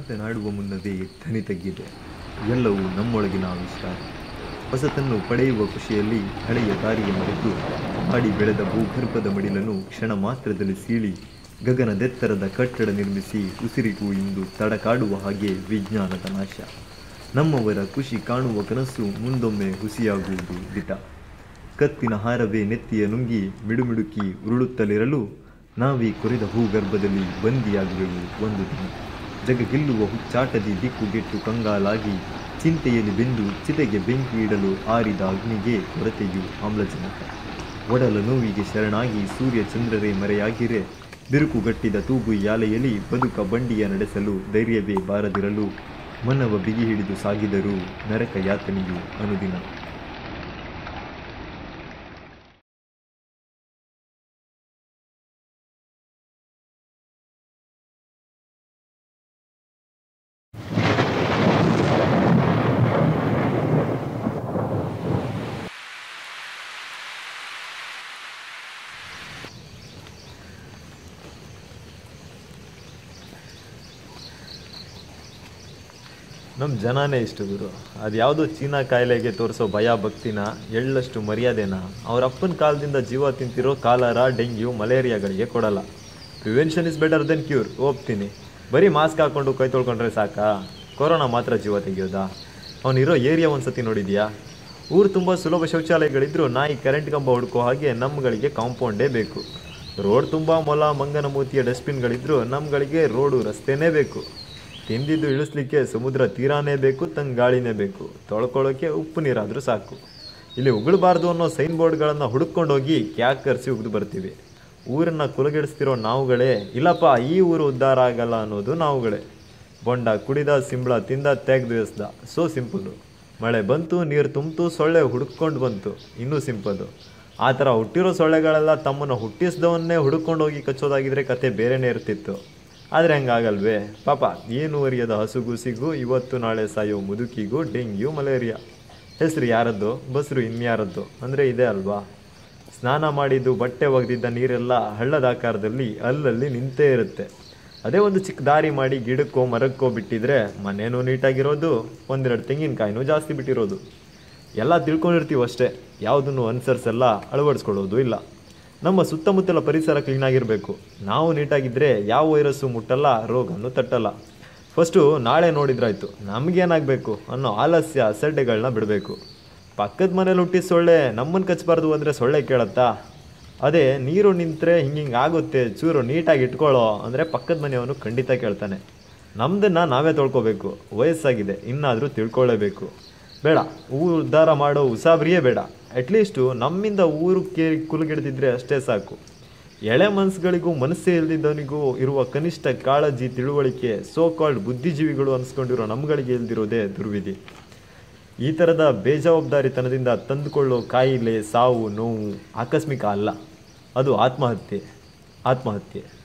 ಮಾತನಾಡುವ ಮುನ್ನವೇ ಧ್ವನಿ ತಗ್ಗಿದೆ ಎಲ್ಲವೂ ನಮ್ಮೊಳಗಿನ ಆವಿಷ್ಕಾರ ಹೊಸತನ್ನು ಪಡೆಯುವ ಖುಷಿಯಲ್ಲಿ ಹಳೆಯ ದಾರಿಯ ಮರೆತು ಮಾಡಿ ಬೆಳೆದ ಭೂಗರ್ಭದ ಮಡಿಲನ್ನು ಕ್ಷಣ ಮಾತ್ರದಲ್ಲಿ ಸೀಳಿ ಗಗನದೆತ್ತರದ ಕಟ್ಟಡ ನಿರ್ಮಿಸಿ ಉಸಿರಿಗೂ ಇಂದು ತಡಕಾಡುವ ಹಾಗೆ ವಿಜ್ಞಾನದ ನಾಶ ನಮ್ಮವರ ಖುಷಿ ಕಾಣುವ ಕನಸು ಮುಂದೊಮ್ಮೆ ಹುಸಿಯಾಗುವುದು ದಿಟ ಕತ್ತಿನ ಹಾರವೇ ನೆತ್ತಿಯ ನುಂಗಿ ಮಿಡುಮಿಡುಕಿ ಉರುಳುತ್ತಲಿರಲು ನಾವೀ ಕೊರೆದ ಭೂಗರ್ಭದಲ್ಲಿ ಬಂದಿಯಾಗುವೆವು ಒಂದು ದಿನ ಜಗ ಗೆಲ್ಲುವ ಹುಚ್ಚಾಟದಿ ದಿಕ್ಕುಗೆಟ್ಟು ಕಂಗಾಲಾಗಿ ಚಿಂತೆಯಲ್ಲಿ ಬೆಂದು ಚಿತೆಗೆ ಬೆಂಕಿ ಇಡಲು ಆರಿದ ಅಗ್ನಿಗೆ ಕೊರತೆಯು ಆಮ್ಲಜನಕ ಒಡಲ ನೋವಿಗೆ ಶರಣಾಗಿ ಸೂರ್ಯ ಚಂದ್ರರೇ ಮರೆಯಾಗಿರೆ ಬಿರುಕುಗಟ್ಟಿದ ತೂಗು ಯಾಲೆಯಲ್ಲಿ ಬದುಕ ಬಂಡಿಯ ನಡೆಸಲು ಧೈರ್ಯವೇ ಬಾರದಿರಲು ಮನವ ಬಿಗಿ ಹಿಡಿದು ಸಾಗಿದರೂ ನರಕ ಯಾತನೆಯು ಅನುದಿನ ನಮ್ಮ ಜನನೇ ಇಷ್ಟು ಗುರು ಅದು ಯಾವುದೋ ಚೀನಾ ಕಾಯಿಲೆಗೆ ತೋರಿಸೋ ಭಯ ಭಕ್ತಿನ ಎಳ್ಳಷ್ಟು ಮರ್ಯಾದೆನ ಅವ್ರ ಅಪ್ಪನ ಕಾಲದಿಂದ ಜೀವ ತಿಂತಿರೋ ಕಾಲರ ಡೆಂಗ್ಯೂ ಮಲೇರಿಯಾಗಳಿಗೆ ಕೊಡಲ್ಲ prevention is better than cure ಒಪ್ತೀನಿ ಬರೀ ಮಾಸ್ಕ್ ಹಾಕೊಂಡು ಕೈ ತೊಳ್ಕೊಂಡ್ರೆ ಸಾಕಾ ಕೊರೋನಾ ಮಾತ್ರ ಜೀವ ತೆಗಿಯೋದಾ ಅವನಿರೋ ಏರಿಯಾ ಒಂದ್ಸತಿ ನೋಡಿದ್ಯಾ ಊರು ತುಂಬ ಸುಲಭ ಶೌಚಾಲಯಗಳಿದ್ರೂ ನಾಯಿ ಕರೆಂಟ್ ಕಂಬ ಹುಡ್ಕೋ ಹಾಗೆ ನಮ್ಗಳಿಗೆ ಕಾಂಪೌಂಡೇ ಬೇಕು ರೋಡ್ ತುಂಬ ಮೊಲ ಮಂಗನ ಮೂತಿಯ ಡಸ್ಟ್ಬಿನ್ಗಳಿದ್ರೂ ನಮ್ಗಳಿಗೆ ರೋಡು ರಸ್ತೆನೇ ಬೇಕು ತಿಂದಿದ್ದು ಇಳಿಸ್ಲಿಕ್ಕೆ ಸಮುದ್ರ ತೀರಾನೇ ಬೇಕು ತಂಗ್ ಗಾಳಿನೇ ಬೇಕು ತೊಳ್ಕೊಳ್ಳೋಕೆ ಉಪ್ಪು ನೀರಾದರೂ ಸಾಕು ಇಲ್ಲಿ ಉಗುಳಬಾರ್ದು ಅನ್ನೋ ಸೈನ್ ಬೋರ್ಡ್ಗಳನ್ನು ಹುಡುಕೊಂಡೋಗಿ ಕ್ಯಾಕರ್ಸಿ ಉಗಿದು ಬರ್ತೀವಿ ಊರನ್ನ ಕುಲಗೆಡಿಸ್ತಿರೋ ನಾವುಗಳೇ ಇಲ್ಲಪ್ಪ ಈ ಊರು ಉದ್ಧಾರ ಆಗಲ್ಲ ಅನ್ನೋದು ನಾವುಗಳೇ ಬೊಂಡ ಕುಡಿದ ಸಿಂಬಳ ತಿಂದ ತೆಗ್ದು ಎಸ್ದ ಸೋ ಸಿಂಪಲ್ಲು ಮಳೆ ಬಂತು ನೀರು ತುಂಬಿತು ಸೊಳ್ಳೆ ಹುಡುಕೊಂಡು ಬಂತು ಇನ್ನೂ ಸಿಂಪಲ್ಲು ಆ ಥರ ಹುಟ್ಟಿರೋ ಸೊಳ್ಳೆಗಳೆಲ್ಲ ತಮ್ಮನ್ನು ಹುಟ್ಟಿಸ್ದವನ್ನೇ ಹುಡುಕೊಂಡು ಹೋಗಿ ಕಚ್ಚೋದಾಗಿದ್ರೆ ಕತೆ ಬೇರೆನೇ ಇರ್ತಿತ್ತು ಆದರೆ ಹಂಗಾಗಲ್ವೇ ಪಾಪ ಏನು ಅರಿಯದ ಹಸುಗುಸಿಗೂ ಇವತ್ತು ನಾಳೆ ಸಾಯೋ ಮುದುಕಿಗೂ ಡೆಂಗ್ಯೂ ಮಲೇರಿಯಾ ಹೆಸರು ಯಾರದ್ದು ಬಸ್ರು ಇನ್ಯಾರದ್ದು ಅಂದರೆ ಇದೆ ಅಲ್ವಾ ಸ್ನಾನ ಮಾಡಿದ್ದು ಬಟ್ಟೆ ಒಗೆದಿದ್ದ ನೀರೆಲ್ಲ ಹಳ್ಳದ ಆಕಾರದಲ್ಲಿ ಅಲ್ಲಲ್ಲಿ ನಿಂತೇ ಇರುತ್ತೆ ಅದೇ ಒಂದು ಚಿಕ್ಕ ದಾರಿ ಮಾಡಿ ಗಿಡಕ್ಕೋ ಮರಕ್ಕೋ ಬಿಟ್ಟಿದ್ರೆ ಮನೇನೂ ನೀಟಾಗಿರೋದು ಒಂದೆರಡು ತೆಂಗಿನಕಾಯಿನೂ ಜಾಸ್ತಿ ಬಿಟ್ಟಿರೋದು ಎಲ್ಲ ತಿಳ್ಕೊಂಡಿರ್ತೀವಿ ಅಷ್ಟೇ ಯಾವುದನ್ನು ಅನುಸರಿಸಲ್ಲ ಅಳವಡಿಸ್ಕೊಳ್ಳೋದು ಇಲ್ಲ ನಮ್ಮ ಸುತ್ತಮುತ್ತಲ ಪರಿಸರ ಕ್ಲೀನಾಗಿರಬೇಕು ನಾವು ನೀಟಾಗಿದ್ದರೆ ಯಾವ ವೈರಸ್ಸು ಮುಟ್ಟಲ್ಲ ರೋಗನೂ ತಟ್ಟಲ್ಲ ಫಸ್ಟು ನಾಳೆ ನೋಡಿದ್ರಾಯ್ತು ನಮಗೇನಾಗಬೇಕು ಅನ್ನೋ ಆಲಸ್ಯ ಅಸಡ್ಡೆಗಳನ್ನ ಬಿಡಬೇಕು ಪಕ್ಕದ ಮನೇಲಿ ಹುಟ್ಟಿ ಸೊಳ್ಳೆ ನಮ್ಮನ್ನು ಕಚ್ಚಬಾರ್ದು ಅಂದರೆ ಸೊಳ್ಳೆ ಕೇಳತ್ತಾ ಅದೇ ನೀರು ನಿಂತರೆ ಹಿಂಗೆ ಹಿಂಗೆ ಆಗುತ್ತೆ ಚೂರು ನೀಟಾಗಿ ಇಟ್ಕೊಳ್ಳೋ ಅಂದರೆ ಪಕ್ಕದ ಮನೆಯವನು ಖಂಡಿತ ಕೇಳ್ತಾನೆ ನಮ್ದನ್ನು ನಾವೇ ತೊಳ್ಕೊಬೇಕು ವಯಸ್ಸಾಗಿದೆ ಇನ್ನಾದರೂ ತಿಳ್ಕೊಳ್ಳೇಬೇಕು ಬೇಡ ಊರು ಉದ್ಧಾರ ಮಾಡೋ ಉಸಾಬರಿಯೇ ಬೇಡ ಅಟ್ಲೀಸ್ಟು ನಮ್ಮಿಂದ ಊರು ಕೇರಿ ಕುಲುಗಿಡ್ದಿದ್ರೆ ಅಷ್ಟೇ ಸಾಕು ಎಳೆ ಮನಸ್ಸುಗಳಿಗೂ ಮನಸ್ಸೇ ಇಲ್ದಿದ್ದವನಿಗೂ ಇರುವ ಕನಿಷ್ಠ ಕಾಳಜಿ ತಿಳುವಳಿಕೆ ಸೋ ಕಾಲ್ಡ್ ಬುದ್ಧಿಜೀವಿಗಳು ಅನ್ಸ್ಕೊಂಡಿರೋ ನಮ್ಗಳಿಗೆ ಇಲ್ದಿರೋದೇ ದುರ್ವಿಧಿ ಈ ಥರದ ಬೇಜವಾಬ್ದಾರಿತನದಿಂದ ತಂದುಕೊಳ್ಳೋ ಕಾಯಿಲೆ ಸಾವು ನೋವು ಆಕಸ್ಮಿಕ ಅಲ್ಲ ಅದು ಆತ್ಮಹತ್ಯೆ ಆತ್ಮಹತ್ಯೆ